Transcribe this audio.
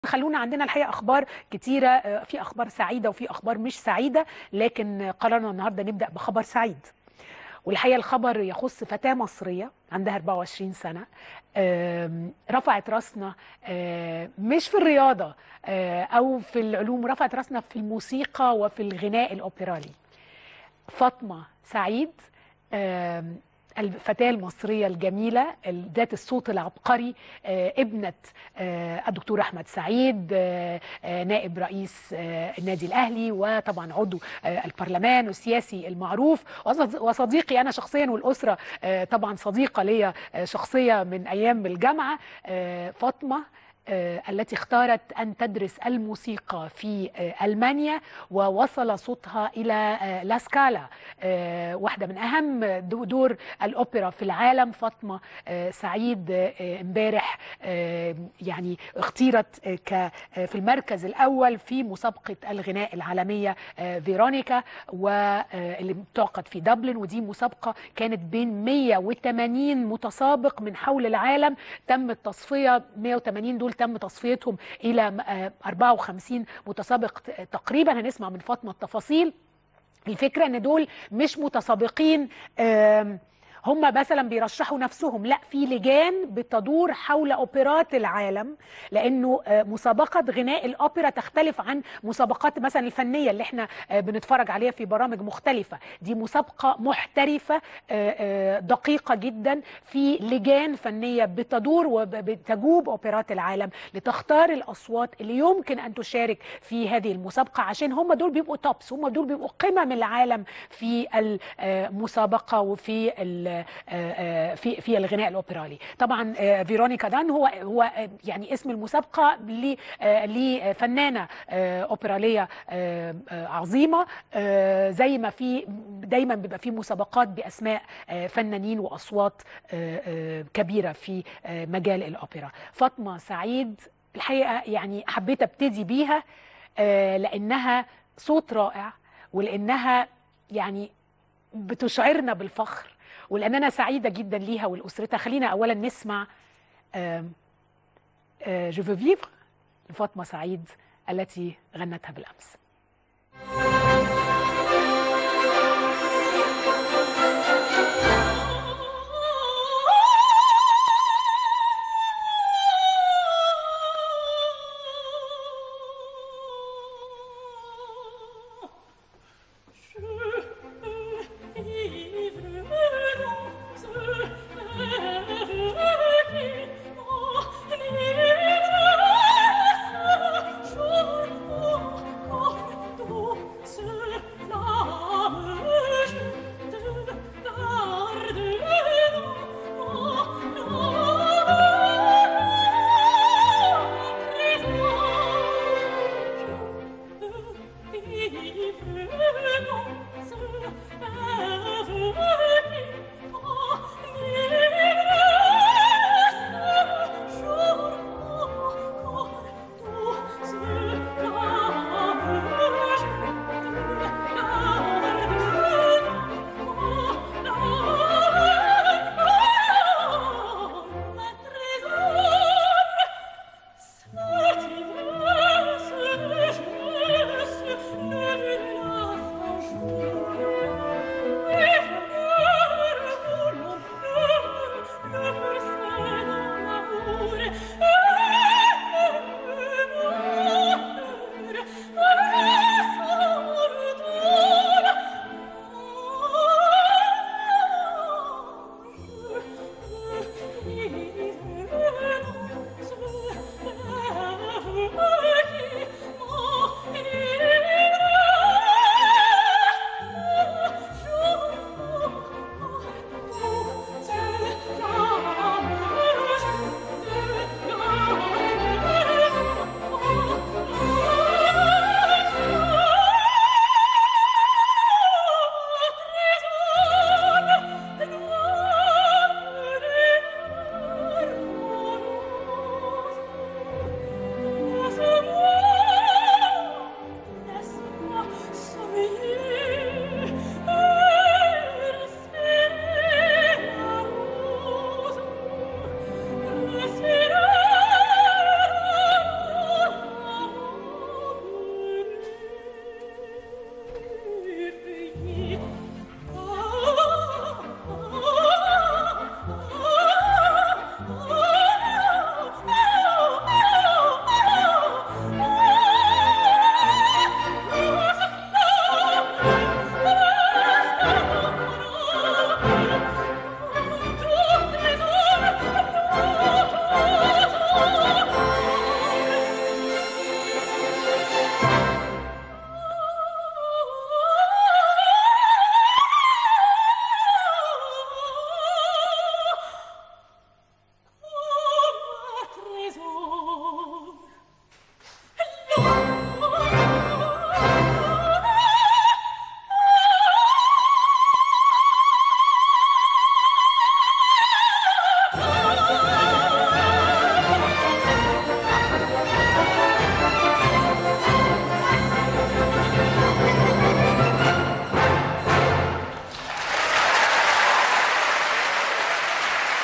خلونا عندنا الحقيقه اخبار كتيره آه، في اخبار سعيده وفي اخبار مش سعيده لكن قررنا النهارده نبدا بخبر سعيد والحقيقه الخبر يخص فتاه مصريه عندها 24 سنه آم، رفعت راسنا آه، مش في الرياضه آه، او في العلوم رفعت راسنا في الموسيقى وفي الغناء الاوبرالي فاطمه سعيد آم، الفتاة المصرية الجميلة ذات الصوت العبقري آه، ابنة آه، الدكتور أحمد سعيد آه، آه، نائب رئيس آه، النادي الأهلي وطبعا عضو آه، البرلمان والسياسي المعروف وصد- وصديقي أنا شخصيا والأسرة آه، طبعا صديقة ليا آه، شخصية من أيام الجامعة آه، فاطمة آه، التي اختارت أن تدرس الموسيقى في آه، ألمانيا ووصل صوتها إلى آه، لاسكالا آه، واحدة من أهم دو- دور الأوبرا في العالم فاطمة آه، سعيد آه، امبارح آه، يعني اختيرت آه، ك آه، في المركز الأول في مسابقة الغناء العالمية آه، فيرونيكا واللي بتعقد في دبلن ودي مسابقة كانت بين 180 متسابق من حول العالم تم التصفية 180 دول تم تصفيتهم إلى آه، 54 متسابق ت- تقريبا هنسمع من فاطمة التفاصيل الفكرة ان دول مش متسابقين آم، هم مثلا بيرشحوا نفسهم لا في لجان بتدور حول اوبرات العالم لانه آه، مسابقه غناء الاوبرا تختلف عن مسابقات مثلا الفنيه اللي احنا آه، بنتفرج عليها في برامج مختلفه دي مسابقه محترفه آه، آه، دقيقه جدا في لجان فنيه بتدور وبتجوب اوبرات العالم لتختار الاصوات اللي يمكن ان تشارك في هذه المسابقه عشان هم دول بيبقوا توبس هم دول بيبقوا قمم العالم في المسابقه وفي ال- آه، آه، في في الغناء الاوبرالي طبعا آه، فيرونيكا دان هو هو آه، يعني اسم المسابقه ل- آه، لفنانه آه، اوبراليه آه، آه، عظيمه آه، زي ما في دايما بيبقى في مسابقات باسماء آه، فنانين واصوات آه، آه، كبيره في آه، مجال الاوبرا فاطمه سعيد الحقيقه يعني حبيت ابتدي بيها آه، لانها صوت رائع ولانها يعني بتشعرنا بالفخر ولاننا سعيده جدا ليها ولاسرتها خلينا اولا نسمع جو فو فيفر لفاطمه سعيد التي غنتها بالامس